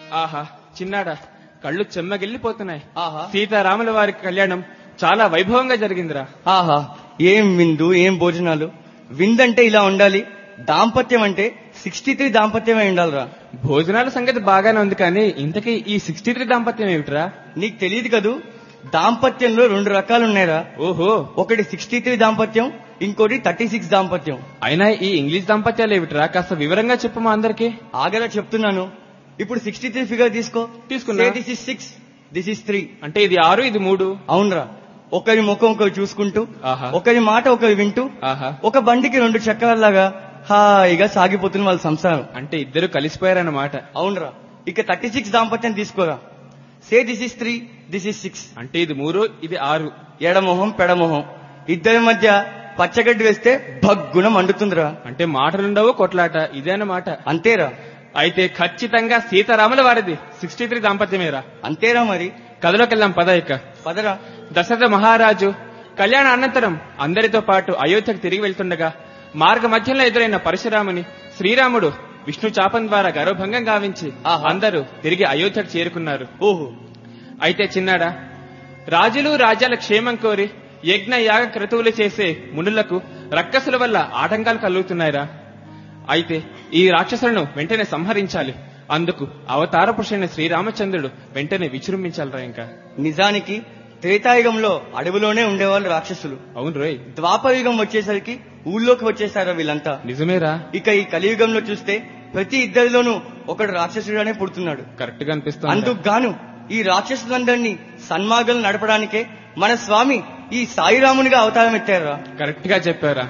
ఆహా చిన్నాడా కళ్ళు చెమ్మగిల్లిపోతున్నాయి ఆహా సీతారాముల వారి కళ్యాణం చాలా వైభవంగా జరిగిందిరా ఆహా ఏం విందు ఏం భోజనాలు విందంటే ఇలా ఉండాలి దాంపత్యం అంటే సిక్స్టీ త్రీ దాంపత్యమే ఉండాలిరా భోజనాల సంగతి బాగానే ఉంది కానీ ఇంతకీ ఈ సిక్స్టీ త్రీ దాంపత్యం ఏమిట్రా నీకు తెలియదు కదూ దాంపత్యంలో రెండు రకాలు ఉన్నాయిరా ఓహో ఒకటి సిక్స్టీ త్రీ దాంపత్యం ఇంకోటి థర్టీ సిక్స్ దాంపత్యం అయినా ఈ ఇంగ్లీష్ దాంపత్యాలు ఏమిట్రా కాస్త వివరంగా చెప్పు మా అందరికి ఆగరా చెప్తున్నాను ఇప్పుడు సిక్స్టీ త్రీ ఫిగర్ తీసుకో తీసుకున్నా. This is six this is three అంటే ఇది ఆరు ఇది మూడు అవునరా ఒకరి ముఖం ఒకరు చూసుకుంటూ ఆహా. ఒకరి మాట ఒకరు వింటూ ఆహా ఒక బండికి రెండు చక్రాల్లాగా హాయిగా సాగిపోతున్న వాళ్ళ సంసారం అంటే ఇద్దరు కలిసిపోయారన్నమాట అవునరా ఇక థర్టీ సిక్స్ దాంపత్యం తీసుకోరా say this is three this is six అంటే ఇది మూడు ఇది ఆరు ఎడమొహం పెడమొహం ఇద్దరి మధ్య పచ్చగడ్డి వేస్తే భగ్గున మండుతుందిరా అంటే మాటలుండవు కొట్లాట ఇదేనమాట అంతేరా అయితే ఖచ్చితంగా సీతారాముల వారిది సిక్స్టీ త్రీ దాంపత్యమేరా అంతేరా మరి కథలోకి వెళ్దాం పద ఇక పదరా దశరథ మహారాజు కళ్యాణ అనంతరం అందరితో పాటు అయోధ్యకు తిరిగి వెళ్తుండగా మార్గ మధ్యంలో ఎదురైన పరశురాముని శ్రీరాముడు విష్ణు చాపం ద్వారా గర్వభంగం గావించి ఆహా. అందరూ తిరిగి అయోధ్యకు చేరుకున్నారు ఓహో అయితే చిన్నాడా రాజులు రాజ్యాల క్షేమం కోరి యజ్ఞ యాగ క్రతువులు చేసే మునులకు రక్కసుల వల్ల ఆటంకాలు కలుగుతున్నాయిరా అయితే ఈ రాక్షసులను వెంటనే సంహరించాలి అందుకు అవతార పురుషుడైన శ్రీరామచంద్రుడు వెంటనే విజృంభించాలిరా ఇంకా నిజానికి త్రేతాయుగంలో అడవిలోనే ఉండేవాళ్ళు రాక్షసులు అవును రోయ్ ద్వాపరయుగం వచ్చేసరికి ఊళ్ళోకి వచ్చేసారా వీళ్ళంతా నిజమేరా ఇక ఈ కలియుగంలో చూస్తే ప్రతి ఇద్దరిలోనూ ఒకడు రాక్షసుడుగానే పుడుతున్నాడు కరెక్ట్ గా అనిపిస్తుంది అందుకు గాను ఈ రాక్షసులందరినీ సన్మార్గం నడపడానికే మన స్వామి ఈ సాయిరామునిగా అవతారం ఎత్తారా కరెక్ట్ గా చెప్పారా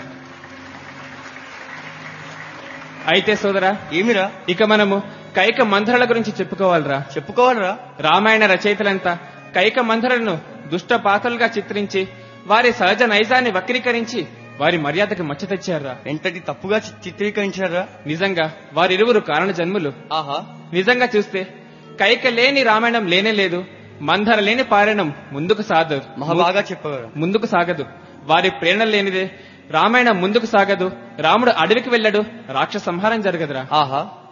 అయితే సోదరా ఏమిరా ఇక మనము కైక మంత్రాల గురించి చెప్పుకోవాలిరా చెప్పుకోవాలరా రామాయణ రచయితలంతా కైక మంత్రలను దుష్ట పాత్రలుగా చిత్రించి వారి సహజ నైజాన్ని వక్రీకరించి వారి మర్యాదకు మచ్చ తెచ్చారా ఎంతటి తప్పుగా చి- చిత్రీకరించారా నిజంగా వారిరువురు కారణ జన్ములు ఆహా నిజంగా చూస్తే కైక లేని రామాయణం లేనే లేదు మంధర లేని పారాయణం ముందుకు సాగదు మహా బాగా చెప్పగలరా ముందుకు సాగదు వారి ప్రేరణ లేనిదే రామాయణం ముందుకు సాగదు రాముడు అడవికి వెళ్ళడు రాక్షస సంహారం జరగదురా ఆహా